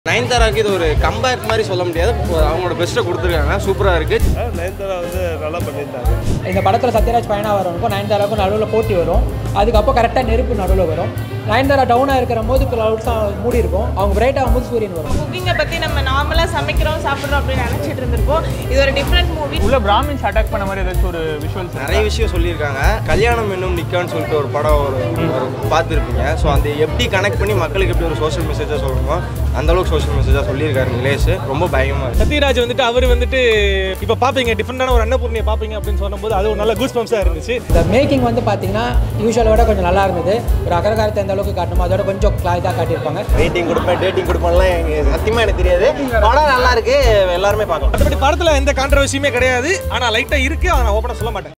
நயன்தாராக்கு இது ஒரு கம்பேக் மாதிரி சொல்ல முடியாது அவங்களோட பெஸ்ட்டை கொடுத்துருக்காங்க சூப்பராக இருக்குது ஆ, நயன்தாரா வந்து நல்லா பண்ணியிருந்தாங்க இந்த படத்தில் சத்யராஜ் பயணம் வரவனுக்கும் நயன்தாராவுக்கும் நடுவில் போட்டி வரும் அதுக்கப்புறம் கரெக்டாக நெருப்பு நடுவில் வரும் நயன்தாரா டவுனாக இருக்கிற போது க்ளவுட்ஸாக மூடி இருக்கும் அவங்க பிரைட் ஆகும்போது சூரியன் வரும் குக்கிங்கை பற்றி நம்ம நார்மலாக சமைக்கிறோம் சாப்பிட்றோம் அப்படின்னு நினச்சிட்டு இருந்திருப்போம் இது ஒரு டிஃப்ரெண்ட் மூவி உள்ள பிராமின்ஸ் அட்டாக் பண்ண மாதிரி ஏதாச்சும் ஒரு விஷுவல்ஸ் நிறைய விஷயம் சொல்லியிருக்காங்க கல்யாணம் இன்னும் நிற்கான்னு சொல்லிட்டு ஒரு படம் ஒரு ஒரு பார்த்துருப்பீங்க ஸோ அந்த எப்படி கனெக்ட் பண்ணி மக்களுக்கு எப்படி ஒரு சோஷியல் மெசேஜாக சொல்லணுமோ அந்த அளவுக்கு சோஷியல் மெசேஜாக சொல்லியிருக்காரு நிலேஷ் ரொம்ப பயங்கரமாக இருக்குது சத்யராஜ் வந்துட்டு அவர் வந்துட்டு இப்போ பார்ப்பீங்க டிஃப்ரெண்டான ஒரு அன்னபூர்ணியை பார்ப்பீங்க அப்படின்னு சொன்னபோது அது ஒரு நல்ல கூஸ் பம்ப்ஸாக இருந்துச்சு இந்த மேக்கிங் வந்து பார்த்தீங்கன்னா யூஸ்வலை விட கொஞ்சம் நல்லா இருந்தது ஒரு அகரகாரத்தை எந்த அளவுக்கு காட்டணுமோ அதோட கொஞ்சம் இதாக காட்டியிருப்பாங்க ரேட்டிங் கொடுப்பேன் டேட்டிங் கொடுப்பேன்லாம் எனக்கு சத்தியமாக எனக்கு தெரியாது படம் நல்லா இருக்கு எல்லாருமே பார்க்கலாம் மற்றபடி படத்தில் எந்த கான்ட்ரவர்சியுமே கிடையாது ஆனால் லைட்டாக இருக்குது அதை நான் ஓப்பனாக சொல்ல மாட்டேன்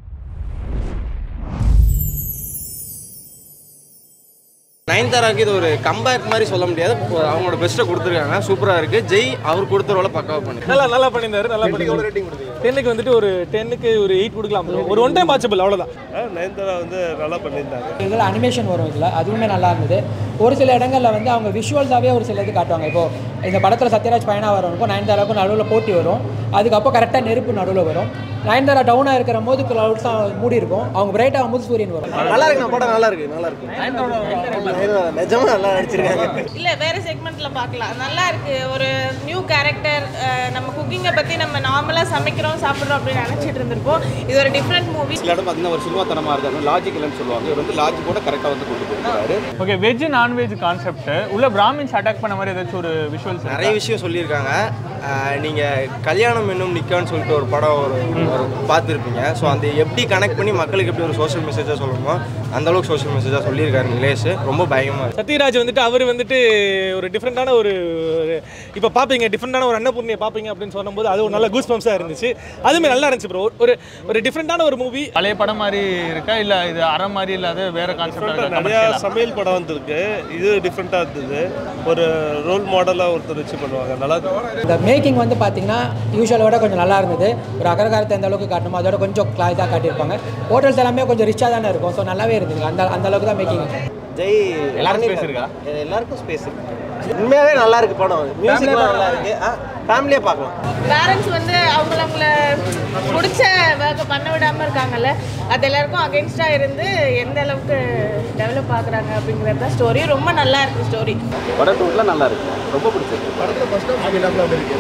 நயன்தாராக்கு இது ஒரு கம்பேக் மாதிரி சொல்ல முடியாது அவங்களோட பெஸ்ட்டை கொடுத்துருக்காங்க சூப்பராக இருக்குது ஜெய் அவர் கொடுத்த ரோலை பக்காவாக பண்ணி நல்லா நல்லா பண்ணியிருந்தாரு நல்லா பண்ணி டென்னுக்கு வந்துட்டு ஒரு டென்னுக்கு ஒரு எயிட் கொடுக்கலாம் ஒரு ஒன் டைம் வாட்சபிள் அவ்வளோதான் ஆ, நயன்தாரா வந்து நல்லா பண்ணியிருந்தாங்க இதில் அனிமேஷன் வரும் இதில் அதுவுமே நல்லா இருந்தது ஒரு சில இடங்களில் வந்து அவங்க விஷுவல்ஸாகவே ஒரு சில இது காட்டுவாங்க இப்போ இந்த படத்தில் சத்யராஜ் பயணம் வரவனுக்கும் நயன்தாராவுக்கும் நடுவில் போட்டி வரும் அதுக்கப்புறம் கரெக்டாக நெருப்பு நடுவில் வரும் நயன்தாரா டவுனாக இருக்கிற போது க்ளவுட்ஸாக மூடி இருக்கும் அவங்க பிரைட் ஆகும்போது சூரியன் வரும் நல்லா இருக்கு படம் நல்லா இருக்கு நல்லா இருக்கு நிஜமா நல்லா நடிச்சிருக்காங்க இல்லை வேறு செக்மெண்ட்டில் பார்க்கலாம் நல்லா இருக்கு ஒரு நியூ கேரக்டர் நம்ம குக்கிங்கை பற்றி நம்ம நார்மலாக சமைக்கிறோம் சாப்பிட்றோம் அப்படின்னு நினச்சிட்டு இருந்திருப்போம் இது ஒரு டிஃப்ரெண்ட் மூவி சில இடம் பார்த்தீங்கன்னா ஒரு சினிமாத்தனமாக இருக்காது லாஜிக் இல்லைன்னு சொல்லுவாங்க இவர் வந்து லாஜிக்கோட கரெக்டாக வந்து கொண்டு போயிருக்காரு ஓகே வெஜ் நான்வெஜ் கான்செப்ட் உள்ள பிராமின்ஸ் அட்டாக் பண்ண மாதிரி ஏதாச்சும் ஒரு விஷுவல்ஸ் நிறைய விஷயம் சொல்லியிருக்காங்க ஆஹ் நீங்க கல்யாணம் இன்னும் நிற்கான்னு சொல்லிட்டு ஒரு படம் ஒரு ஒரு பார்த்துருப்பீங்க ஸோ அந்த எப்படி கனெக்ட் பண்ணி மக்களுக்கு எப்படி ஒரு சோஷியல் மெசேஜாக சொல்லணுமோ அந்த அளவுக்கு சோஷியல் மெசேஜாக சொல்லியிருக்காரு நிலேஷ் ரொம்ப பயங்கரமாக இருக்கு சத்யராஜ் வந்துட்டு அவர் வந்துட்டு ஒரு டிஃப்ரெண்டான ஒரு இப்போ பார்ப்பீங்க டிஃப்ரெண்டான ஒரு அன்னபூர்ணியை பார்ப்பீங்க அப்படின்னு சொன்னபோது அது ஒரு நல்ல கூஸ் பம்ப்ஸாக இருந்துச்சு அதுவுமே நல்லா இருந்துச்சு ப்ரோ ஒரு ஒரு டிஃப்ரெண்டான ஒரு மூவி பழைய படம் மாதிரி இருக்கா இல்ல இது அரை மாதிரி இல்லாத வேற டிஃப்ரெண்ட்டாக கான்செப்ட் நிறையா சமையல் படம் வந்திருக்கு இது டிஃப்ரெண்ட்டாக இருந்தது ஒரு ரோல் மாடலாக ஒருத்தர் வச்சு பண்ணுவாங்க நல்லா இருந்தது. இந்த மேக்கிங் வந்து பார்த்தீங்கன்னா யூஸ்வலை விட கொஞ்சம் நல்லா இருந்தது ஒரு அகரகாரத்தை எந்த அளவுக்கு காட்டணுமோ அதோட கொஞ்சம் இதாக காட்டியிருப்பாங்க ஹோட்டல்ஸ் எல்லாமே கொஞ்சம் ரிச்சாக தானே இருக்கும் ஸோ நல்லாவே இருந்தது அந்த அந்த அளவுக்கு தான் மேக்கிங் ஜெய் எல்லாருக்கும் space இருக்கா? எல்லாருக்கும் ஸ்பேஸ் இருக்கு உண்மையாகவே நல்லா இருக்கு படம் மியூசிக்லாம் நல்லா இருக்கு ஃபேமிலியே பார்க்கலாம் பேரண்ட்ஸ் வந்து அவங்கள அவங்கள பிடிச்ச ஒர்க்கை பண்ண விடாமல் இருக்காங்கல்ல அது எல்லாருக்கும் அகேன்ஸ்டாக இருந்து எந்த அளவுக்கு டெவலப் ஆகுறாங்க அப்படிங்கிறது தான் ஸ்டோரி ரொம்ப நல்லா இருக்கு ஸ்டோரி படம் டூட்டில் நல்லா இருக்கு ரொம்ப பிடிச்சிருக்கு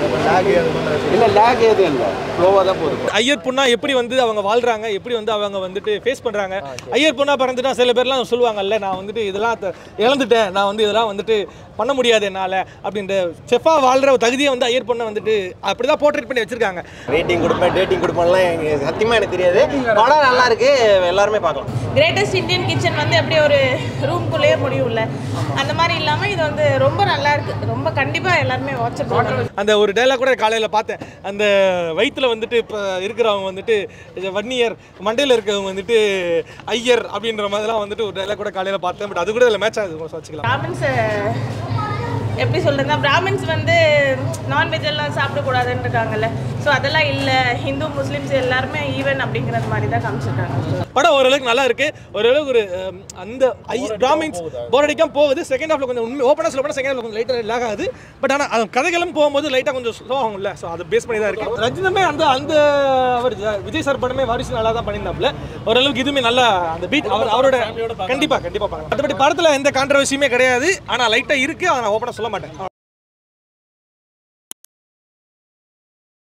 இல்லை லேக் எதுவும் இல்லை ஃப்ளோவாக தான் போகுது ஐயர் பொண்ணா எப்படி வந்து அவங்க வாழ்றாங்க எப்படி வந்து அவங்க வந்துட்டு ஃபேஸ் பண்றாங்க ஐயர் பொண்ணா பிறந்துட்டா சில பேர்லாம் சொல்லுவாங்கல்ல நான் வந்துட்டு இதெல்லாம் த- இழந்துட்டேன் நான் வந்து இதெல்லாம் வந்துட்டு பண்ண முடியாது என்னால அப்படின்ற செஃபா வாழ்ற ஒரு தகுதியை வந்து ஐயர் பொண்ணை வந்துட்டு அப்படிதான் போர்ட்ரேட் பண்ணி வச்சிருக்காங்க ரேட்டிங் கொடுப்பேன் டேட்டிங் கொடுப்பேன்லாம் எனக்கு சத்தியமாக எனக்கு தெரியாது படம் நல்லா இருக்கு எல்லாருமே பார்க்கலாம் கிரேட்டஸ்ட் இந்தியன் கிச்சன் வந்து எப்படி ஒரு ரூம்குள்ளேயே முடியும்ல அந்த மாதிரி இல்லாமல் இது வந்து ரொம்ப நல்லா இருக்கு ரொம்ப கண்டிப்பாக எல்லாருமே வாட்ச் பண்ணணும் அந்த ஒரு டைலாக் கூட காலையில பார்த்தேன் அந்த வயித்துல வந்துட்டு இப்போ இருக்கிறவங்க வந்துட்டு வன்னியர் மண்டையில் இருக்கிறவங்க வந்துட்டு ஐயர் அப்படின்ற மாதிரிலாம் வந்துட்டு ஒரு டைலாக் கூட காலையில பார்த்தேன் பட் அது கூட இதில் மேட்ச் ஆகுது வச்சுக்கலாம் பிராமின்ஸ் எப்படி சொல்றதுன்னா பிராமின்ஸ் வந்து நான்வெஜ் எல்லாம் சாப்பிடக்கூடாதுன்னு இருக்காங்கல்ல ஸோ அதெல்லாம் இல்லை ஹிந்து முஸ்லீம்ஸ் எல்லாருமே ஈவன் அப்படிங்கிறது மாதிரி தான் காமிச்சிருக்காங்க படம் ஓரளவுக்கு நல்லா இருக்கு ஓரளவுக்கு ஒரு அஹ், அந்த பிராமின்ஸ் போர் அடிக்காம போகுது செகண்ட் ஹாஃப்ல கொஞ்சம் உண்மை ஓப்பனாக சொல்ல போனால் செகண்ட் ஹாஃப்ல கொஞ்சம் லைட்டாக லேக் ஆகுது பட் ஆனால் அது கதைகளும் போகும்போது லைட்டாக கொஞ்சம் ஸ்லோ ஆகும்ல ஸோ அதை பேஸ் பண்ணி தான் இருக்கு ரஜினமே அந்த அந்த அவர் ஜ- விஜய் சார் படமே வாரிசு நல்லா தான் பண்ணியிருந்தாப்புல ஓரளவுக்கு இதுவுமே நல்லா அந்த பீட் அவர் அவரோட கண்டிப்பா கண்டிப்பா பார்க்கலாம் மற்றபடி படத்தில் எந்த கான்ட்ரவர்சியுமே கிடையாது ஆனால் லைட்டாக இருக்கு அதை நான் ஓப்பனாக சொல்ல மாட்டேன்